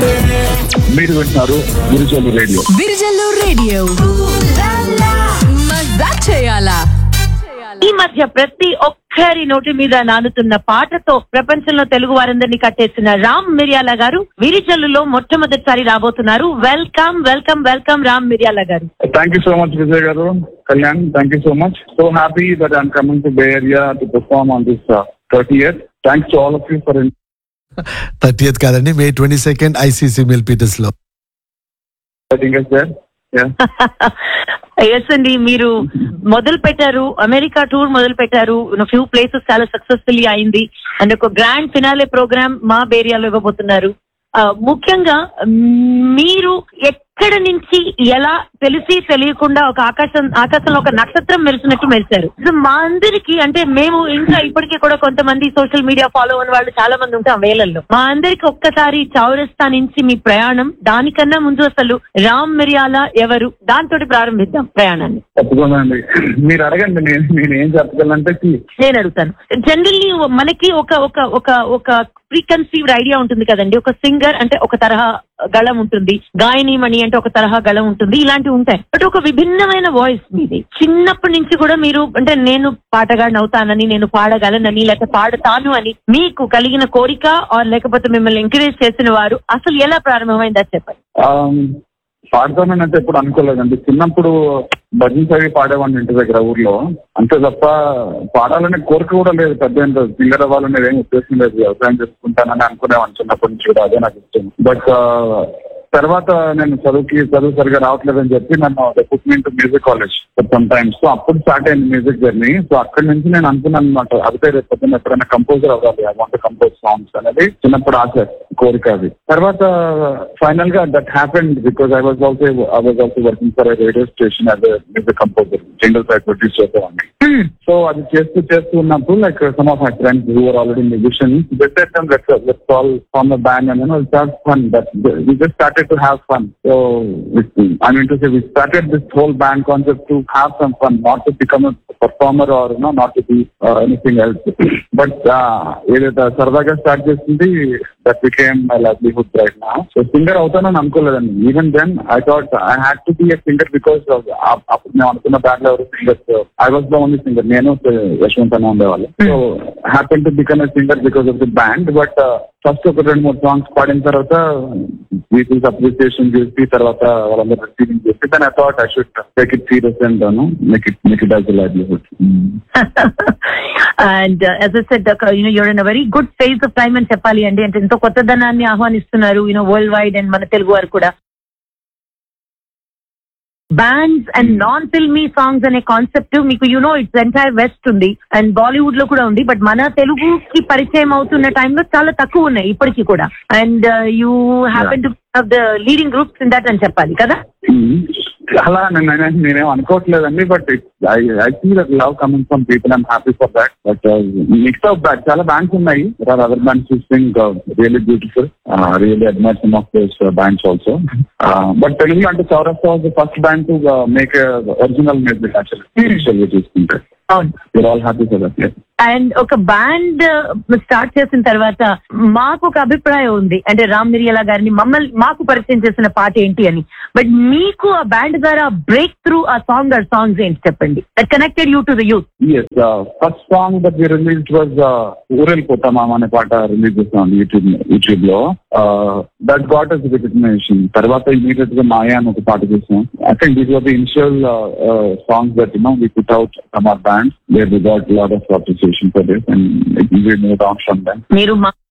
మీరు వింటున్నారు గురిజోలు radio విరిజల్లు radio మజా చేయాలా ఈ మధ్య ప్రతి ఒక్కరి నోటి మీద నానుతున్న పాటతో ప్రపంచంలో తెలుగు వారందరినీ కట్టేసిన రామ్ మిర్యాల గారు విరిచల్లులో మొట్టమొదటిసారి రాబోతున్నారు welcome welcome welcome Ram Miryala garu thank you so much Vijay garu Kalyan thank you so much so happy that I'm coming to bay area to perform on this thirty years thanks to all of you for thirtieth కాదండి May twenty second ICC Milpitas లో inviting us there. Yeah. Yes అండి మీరు మొదలు పెట్టారు America tour మొదలు పెట్టారు few places చాలా successfully అయింది అండ్ ఒక గ్రాండ్ ఫినాలే ప్రోగ్రామ్ మా బేరియాలో ఇవ్వబోతున్నారు ఆ, ముఖ్యంగా మీరు ఎక్కడ నుంచి ఎలా తెలిసి తెలియకుండా ఒక ఆకాశం ఆకాశంలో ఒక నక్షత్రం మెరిసినట్టు మెరిశారు సో మా అందరికి అంటే మేము ఇంకా ఇప్పటికీ కూడా కొంతమంది సోషల్ మీడియా ఫాలో అయిన వాళ్ళు చాలా మంది ఉంటాం వేలల్లో మా అందరికి ఒక్కసారి చౌరస్తా నుంచి మీ ప్రయాణం దానికన్నా ముందు అసలు రామ్ మిరియాల ఎవరు దాంతో ప్రారంభిద్దాం ప్రయాణాన్ని తప్పకుండా అండి మీరు అడగండి నేను నేను ఏం చెప్పగలంటే see, నేను అడుగుతాను జనరల్లీ మనకి ఒక ఒక ఒక ఒక ప్రీకన్సీవ్డ్ ఐడియా ఉంటుంది కదండి ఒక సింగర్ అంటే ఒక తరహా గళం ఉంటుంది గాయనీమణి అంటే ఒక తరహా గళం ఉంటుంది ఇలాంటివి ఉంటాయి బట్ ఒక విభిన్నమైన వాయిస్ మీది చిన్నప్పటి నుంచి కూడా మీరు అంటే నేను పాటగాడిని అవుతానని నేను పాడగలనని లేకపోతే పాడతాను అని మీకు కలిగిన కోరిక ఆర్ లేకపోతే మిమ్మల్ని ఎంకరేజ్ చేసిన వారు అసలు ఎలా ప్రారంభమైందా చెప్పండి um, పాడతానని అయితే ఎప్పుడు అనుకోలేదండి చిన్నప్పుడు భజన్స్ అవి పాడేవాడిని ఇంటి దగ్గర ఊర్లో అంతే తప్ప పాడాలనే కోరిక కూడా లేదు పెద్ద సింగర్ అవ్వాలనేది ఏం ఉద్దేశం లేదు వ్యవసాయం చేసుకుంటానని అనుకునేవాడిని చిన్నప్పటి నుంచి కూడా అదే నాకు ఇష్టం బట్ తర్వాత నేను చదువుకి చదువు సరిగా రావట్లేదని చెప్పి నన్ను put me music college some times so అప్పుడు స్టార్ట్ అయింది మ్యూజిక్ జర్నీ సో అక్కడి నుంచి నేను అనుకున్నాను అనమాట అదిపై రేపు పొద్దున్న ఎప్పుడైనా కంపోజర్ అవ్వాలి ఐ వాంట్ కంపోజ్ సాంగ్స్ అనేది చిన్నప్పుడు ఆశ కోరిక అది తర్వాత ఫైనల్ గా that happened because I was also I was also working for radio station as music composer single side produce చేసేవాడిని సో అది చేస్తూ చేస్తూ ఉన్నప్పుడు like some of my friends who are already musicians let's let's call form the band and you know it's have fun that we just started to have fun so I mean to say we started this whole band concept to have some fun not to become performer or no not to be anything else but ఏదైతే సరదాగా start చేసింది that became my livelihood right నా so singer అవుతానని అనుకోలేదండి even then I thought I had to be a singer because అప్పుడు మేము అనుకున్న band లో ఎవరు singers I was the only singer నేను యశ్వంత్ అని ఉండేవాళ్ళు so happen to become a singer because of the band but first ఒక రెండు మూడు సాంగ్స్ పాడిన తర్వాత పీపుల్స్ అప్రిసియేషన్ చేసి తర్వాత వాళ్ళందరూ రిసీవింగ్ చేసి దాని I thought I should take it serious అంటాను make it make it as livelihood and as a said you know you're in very good phase of time అని చెప్పాలి అండి అంటే ఎంతో కొత్తదనాన్ని ఆహ్వానిస్తున్నారు యూనో వరల్డ్ వైడ్ అండ్ మన తెలుగు వారు కూడా bands and non filmy songs అనే కాన్సెప్ట్ మీకు యునో ఇట్స్ ఎంటైర్ వెస్ట్ ఉంది అండ్ బాలీవుడ్ లో కూడా ఉంది బట్ మన తెలుగుకి పరిచయం అవుతున్న టైంలో చాలా తక్కువ ఉన్నాయి ఇప్పటికీ కూడా and you happen to have the leading groups in that అని చెప్పాలి కదా అలా నేను నేను- నేనేం అనుకోవట్లేదండి but I I see that love coming from people I'm happy for that but mix of back చాలా బ్యాండ్స్ ఉన్నాయి or other bands sing really beautiful really admire some of those bands also but Telugu అంటే Chaurasta was first band to make original music actually చూసుకుంటే అవును your all happy for that and ఒక band start చేసిన తర్వాత మాకు ఒక అభిప్రాయం ఉంది అంటే రామ్ మిరియలా గారిని మమ్మల్ని మాకు పరిచయం చేసిన పాట ఏంటి అని బట్ మీకు ఆ బ్యాండ్ ద్వారా బ్రేక్ త్రూ ఆ సాంగ్ ఆర్ సాంగ్స్ ఏంటి చెప్పండి that connected you to the youth Yes, uh, first song that we released was uh, Ural Potamam అనే పాట రిలీజ్ చేసాం యూట్యూబ్ యూట్యూబ్ లో దట్ గాట్ అస్ రికగ్నేషన్ తర్వాత ఇమీడియట్ గా మాయా అని ఒక పాట చేసాం I think these were the initial songs that you know we put out from our band where we got lot of appreciation for this and we move on from then మీరు మా